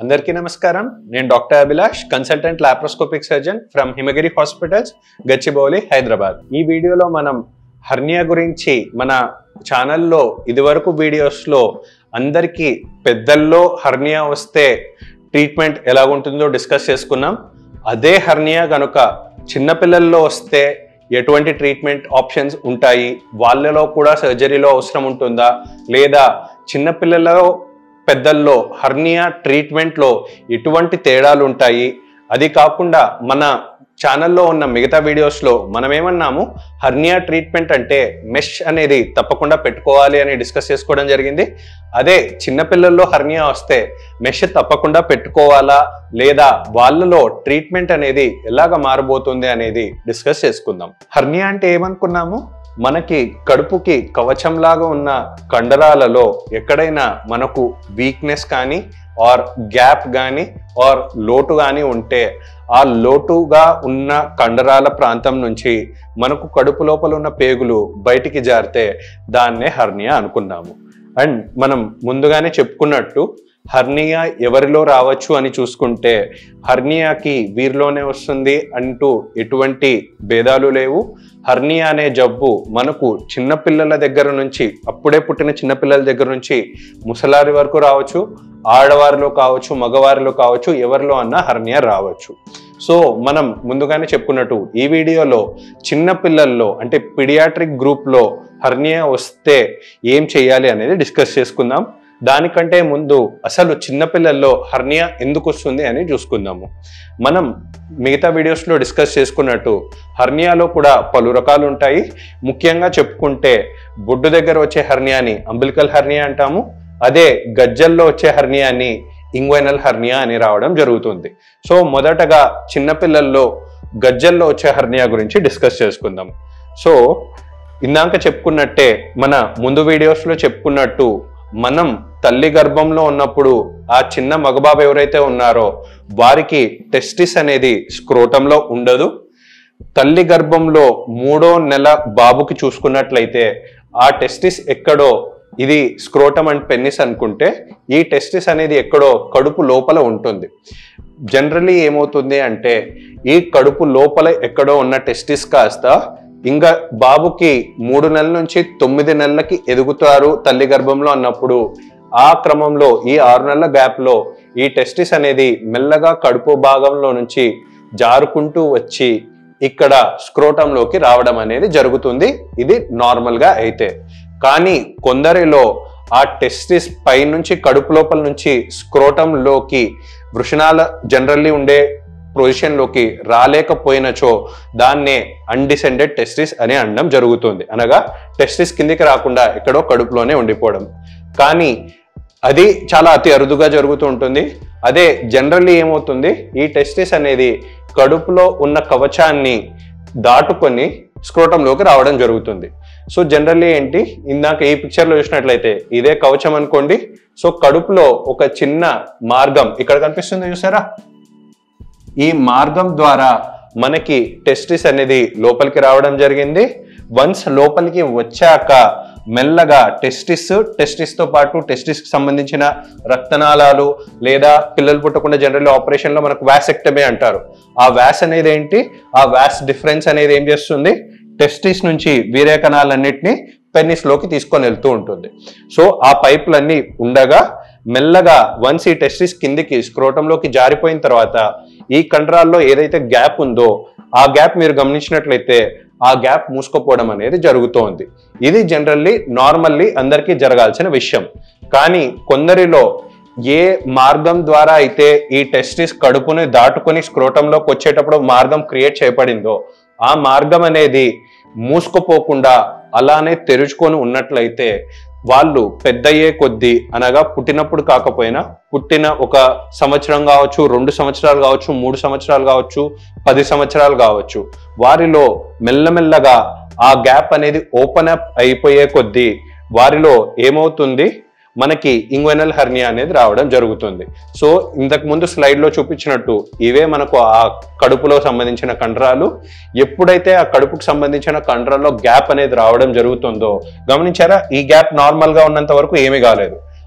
అందరికీ నమస్కారం నేను doctor Abhilash consultant laparoscopic surgeon from Himagiri hospitals Gachibowli Hyderabad ఈ వీడియోలో మనం హర్నియా గురించి మన ఛానల్లో ఇదివరకు వీడియోస్లో అందరికీ పెద్దల్లో హర్నియా వస్తే ట్రీట్మెంట్ ఎలాగుంటుందో డిస్కస్ చేసుకున్నాం అదే హర్నియా కనుక చిన్నపిల్లల్లో వస్తే ఎటువంటి ట్రీట్మెంట్ ఆప్షన్స్ ఉంటాయి వాళ్ళలో కూడా సర్జరీలో అవసరం ఉంటుందా లేదా చిన్నపిల్లలలో పెద్దల్లో హర్నియా ట్రీట్మెంట్లో ఎటువంటి తేడాలు ఉంటాయి అది కాకుండా మన ఛానల్లో ఉన్న మిగతా వీడియోస్లో మనం ఏమన్నాము హర్నియా ట్రీట్మెంట్ అంటే మెష్ అనేది తప్పకుండా పెట్టుకోవాలి అని డిస్కస్ చేసుకోవడం జరిగింది అదే చిన్నపిల్లల్లో హర్నియా వస్తే మెష్ తప్పకుండా పెట్టుకోవాలా లేదా వాళ్ళలో ట్రీట్మెంట్ అనేది ఎలాగ మారబోతుంది అనేది డిస్కస్ చేసుకుందాం హర్నియా అంటే ఏమనుకున్నాము మనకి కడుపుకి కవచంలాగా ఉన్న కండరాలలో ఎక్కడైనా మనకు వీక్నెస్ కానీ ఆర్ గ్యాప్ కానీ ఆర్ లోటు కానీ ఉంటే ఆ లోటుగా ఉన్న కండరాల ప్రాంతం నుంచి మనకు కడుపు లోపల ఉన్న పేగులు బయటికి జారితే దాన్నే హర్నియా అనుకున్నాము అండ్ మనం ముందుగానే చెప్పుకున్నట్టు హర్నియా ఎవరిలో రావచ్చు అని చూసుకుంటే హర్నియాకి వీరిలోనే వస్తుంది అంటూ ఎటువంటి భేదాలు లేవు హర్నియా అనే జబ్బు మనకు చిన్నపిల్లల దగ్గర నుంచి అప్పుడే పుట్టిన చిన్నపిల్లల దగ్గర నుంచి ముసలారి వరకు రావచ్చు ఆడవారిలో కావచ్చు మగవారిలో కావచ్చు ఎవరిలో అన్నా హర్నియా రావచ్చు సో మనం ముందుగానే చెప్పుకున్నట్టు ఈ వీడియోలో చిన్న పిల్లల్లో అంటే పిడియాట్రిక్ గ్రూప్లో హర్నియా వస్తే ఏం చేయాలి అనేది డిస్కస్ చేసుకుందాం దానికంటే ముందు అసలు చిన్నపిల్లల్లో హర్నియా ఎందుకు వస్తుంది అని చూసుకుందాము మనం మిగతా వీడియోస్లో డిస్కస్ చేసుకున్నట్టు హర్నియాలో కూడా పలు రకాలు ఉంటాయి ముఖ్యంగా చెప్పుకుంటే బొడ్డు దగ్గర వచ్చే హర్నియాని అంబిలికల్ హర్నియా అంటాము అదే గజ్జల్లో వచ్చే హర్నియాని ఇంగ్వైనల్ హర్నియా అని రావడం జరుగుతుంది సో మొదటగా చిన్నపిల్లల్లో గజ్జల్లో వచ్చే హర్నియా గురించి డిస్కస్ చేసుకుందాం సో ఇందాక చెప్పుకున్నట్టే మన ముందు వీడియోస్లో చెప్పుకున్నట్టు మనం తల్లి గర్భంలో ఉన్నప్పుడు ఆ చిన్న మగబాబు ఎవరైతే ఉన్నారో వారికి టెస్టిస్ అనేది స్క్రోటంలో ఉండదు తల్లి గర్భంలో మూడో నెల బాబుకి చూసుకున్నట్లయితే ఆ టెస్టిస్ ఎక్కడో ఇది స్క్రోటం అండ్ పెన్నిస్ అనుకుంటే ఈ టెస్టిస్ అనేది ఎక్కడో కడుపు లోపల ఉంటుంది జనరలీ ఏమవుతుంది అంటే ఈ కడుపు లోపల ఎక్కడో ఉన్న టెస్టిస్ కాస్త ఇంకా బాబుకి మూడు నెలల నుంచి తొమ్మిది నెలలకి ఎదుగుతారు తల్లి గర్భంలో అన్నప్పుడు ఆ క్రమంలో ఈ ఆరు నెలల గ్యాప్లో ఈ టెస్టిస్ అనేది మెల్లగా కడుపు భాగంలో నుంచి జారుకుంటూ వచ్చి ఇక్కడ స్క్రోటంలోకి రావడం అనేది జరుగుతుంది ఇది నార్మల్గా అయితే కానీ కొందరిలో ఆ టెస్టిస్ పై నుంచి కడుపు లోపల నుంచి స్క్రోటంలోకి వృషణాల జనరల్లీ ఉండే పొజిషన్లోకి రాలేకపోయినచో దాన్నే అన్డిసెండెడ్ టెస్టిస్ అని అనడం జరుగుతుంది అనగా టెస్టిస్ కిందికి రాకుండా ఎక్కడో కడుపులోనే ఉండిపోవడం కానీ అది చాలా అతి అరుదుగా జరుగుతూ ఉంటుంది అదే జనరల్లీ ఏమవుతుంది ఈ టెస్టిస్ అనేది కడుపులో ఉన్న కవచాన్ని దాటుకొని స్క్రోటంలోకి రావడం జరుగుతుంది సో జనరల్లీ ఏంటి ఇందాక ఈ పిక్చర్లో చూసినట్లయితే ఇదే కవచం అనుకోండి సో కడుపులో ఒక చిన్న మార్గం ఇక్కడ కనిపిస్తుంది చూసారా ఈ మార్గం ద్వారా మనకి టెస్టిస్ అనేది లోపలికి రావడం జరిగింది వన్స్ లోపలికి వచ్చాక మెల్లగా టెస్టిస్ టెస్టిస్ తో పాటు టెస్టిస్ కి సంబంధించిన రక్తనాళాలు లేదా పిల్లలు పుట్టకుండా జనరల్ ఆపరేషన్ లో మనకు వ్యాసెక్టమీ అంటారు ఆ వ్యాస్ అనేది ఏంటి ఆ వ్యాస్ డిఫరెన్స్ అనేది ఏం చేస్తుంది టెస్టిస్ నుంచి వీరే కణాలన్నింటినీ పెన్నిస్ లోకి తీసుకొని వెళ్తూ ఉంటుంది సో ఆ పైపులన్నీ ఉండగా మెల్లగా వన్స్ ఈ టెస్టిస్ కిందికి స్క్రోటంలోకి జారిపోయిన తర్వాత ఈ కండరాల్లో ఏదైతే గ్యాప్ ఉందో ఆ గ్యాప్ మీరు గమనించినట్లయితే ఆ గ్యాప్ మూసుకుపోవడం అనేది జరుగుతోంది ఇది జనరల్లీ నార్మల్లీ అందరికీ జరగాల్సిన విషయం కానీ కొందరిలో ఏ మార్గం ద్వారా అయితే ఈ టెస్టిస్ కడుపుని దాటుకొని స్క్రోటంలోకి వచ్చేటప్పుడు మార్గం క్రియేట్ చేయబడిందో ఆ మార్గం అనేది మూసుకుపోకుండా అలానే తెరుచుకొని ఉన్నట్లయితే వాళ్ళు పెద్దయ్యే కొద్దీ అనగా పుట్టినప్పుడు కాకపోయినా పుట్టిన ఒక సంవత్సరం కావచ్చు రెండు సంవత్సరాలు కావచ్చు మూడు సంవత్సరాలు కావచ్చు పది సంవత్సరాలు కావచ్చు వారిలో మెల్లమెల్లగా ఆ గ్యాప్ అనేది ఓపెన్ అప్ అయిపోయే కొద్దీ వారిలో ఏమవుతుంది మనకి ఇంగ్వెనల్ హర్నియా అనేది రావడం జరుగుతుంది సో ఇంతకు ముందు స్లైడ్లో చూపించినట్టు ఇవే మనకు ఆ కడుపులో సంబంధించిన కండరాలు ఎప్పుడైతే ఆ కడుపుకు సంబంధించిన కండరాల్లో గ్యాప్ అనేది రావడం జరుగుతుందో గమనించారా ఈ గ్యాప్ నార్మల్గా ఉన్నంత వరకు ఏమీ కాలేదు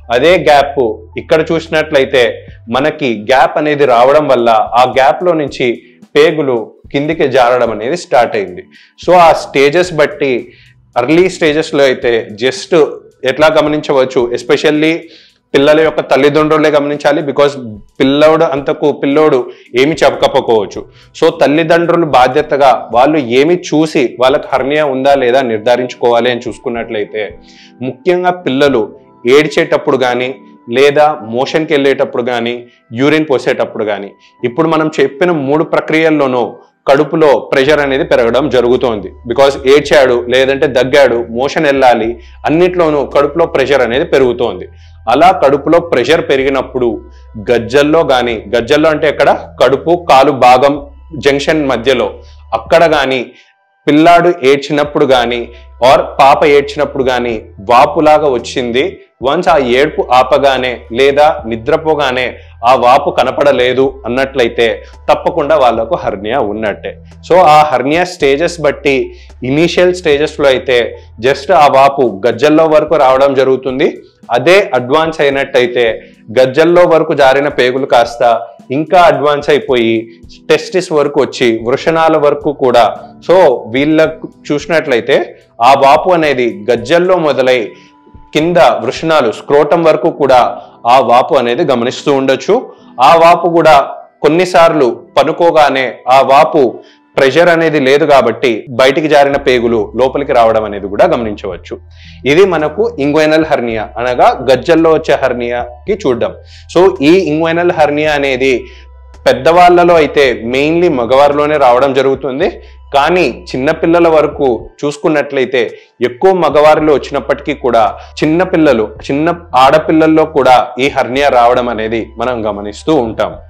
అదే గ్యాప్ ఇక్కడ చూసినట్లయితే మనకి గ్యాప్ అనేది రావడం వల్ల ఆ గ్యాప్ లో నుంచి పేగులు కిందికి జారడం అనేది స్టార్ట్ అయింది సో ఆ స్టేజెస్ బట్టి అర్లీ స్టేజెస్లో అయితే జస్ట్ ఎట్లా గమనించవచ్చు ఎస్పెషల్లీ పిల్లల యొక్క తల్లిదండ్రులే గమనించాలి బికాస్ పిల్లోడు అంతకు పిల్లోడు ఏమి చెప్పకపోవచ్చు సో తల్లిదండ్రులు బాధ్యతగా వాళ్ళు ఏమి చూసి వాళ్ళకి హర్నియా ఉందా లేదా నిర్ధారించుకోవాలి అని చూసుకున్నట్లయితే ముఖ్యంగా పిల్లలు ఏడ్చేటప్పుడు కానీ లేదా మోషన్కి వెళ్ళేటప్పుడు కానీ యూరిన్ పోసేటప్పుడు కానీ ఇప్పుడు మనం చెప్పిన మూడు ప్రక్రియల్లోనూ కడుపులో ప్రెషర్ అనేది పెరగడం జరుగుతోంది బికాస్ ఏడ్చాడు లేదంటే దగ్గాడు మోషన్ వెళ్ళాలి అన్నిట్లోనూ కడుపులో ప్రెషర్ అనేది పెరుగుతోంది అలా కడుపులో ప్రెషర్ పెరిగినప్పుడు గజ్జల్లో కానీ గజ్జల్లో అంటే ఎక్కడ కడుపు కాలు భాగం జంక్షన్ మధ్యలో అక్కడ కానీ పిల్లాడు ఏడ్చినప్పుడు కానీ ఆర్ పాప ఏడ్చినప్పుడు కానీ వాపులాగా వచ్చింది వన్స్ ఆ ఏడ్పు ఆపగానే లేదా నిద్రపోగానే ఆ వాపు కనపడలేదు అన్నట్లయితే తప్పకుండా వాళ్ళకు హర్నియా ఉన్నట్టే సో ఆ హర్నియా స్టేజెస్ బట్టి ఇనీషియల్ స్టేజెస్లో అయితే జస్ట్ ఆ వాపు గజ్జల్లో వరకు రావడం జరుగుతుంది అదే అడ్వాన్స్ అయినట్టయితే గజ్జల్లో వరకు జారిన పేగులు కాస్త ఇంకా అడ్వాన్స్ అయిపోయి టెస్టిస్ వరకు వచ్చి వృషణాల వరకు కూడా సో వీళ్ళకు చూసినట్లయితే ఆ వాపు అనేది గజ్జల్లో మొదలై కింద వృషణాలు స్క్రోటం వరకు కూడా ఆ వాపు అనేది గమనిస్తూ ఉండొచ్చు ఆ వాపు కూడా కొన్నిసార్లు పనుకోగానే ఆ వాపు ప్రెషర్ అనేది లేదు కాబట్టి బయటికి జారిన పేగులు లోపలికి రావడం అనేది కూడా గమనించవచ్చు ఇది మనకు ఇంగ్వైనల్ హర్నియా అనగా గజ్జల్లో వచ్చే హర్నియాకి చూడడం సో ఈ ఇంగ్వైనల్ హర్నియా అనేది పెద్దవాళ్ళలో అయితే మెయిన్లీ మగవారిలోనే రావడం జరుగుతుంది కానీ చిన్నపిల్లల వరకు చూసుకున్నట్లయితే ఎక్కువ మగవారిలో వచ్చినప్పటికీ కూడా చిన్న పిల్లలు చిన్న ఆడపిల్లల్లో కూడా ఈ హర్నియా రావడం అనేది మనం గమనిస్తూ ఉంటాం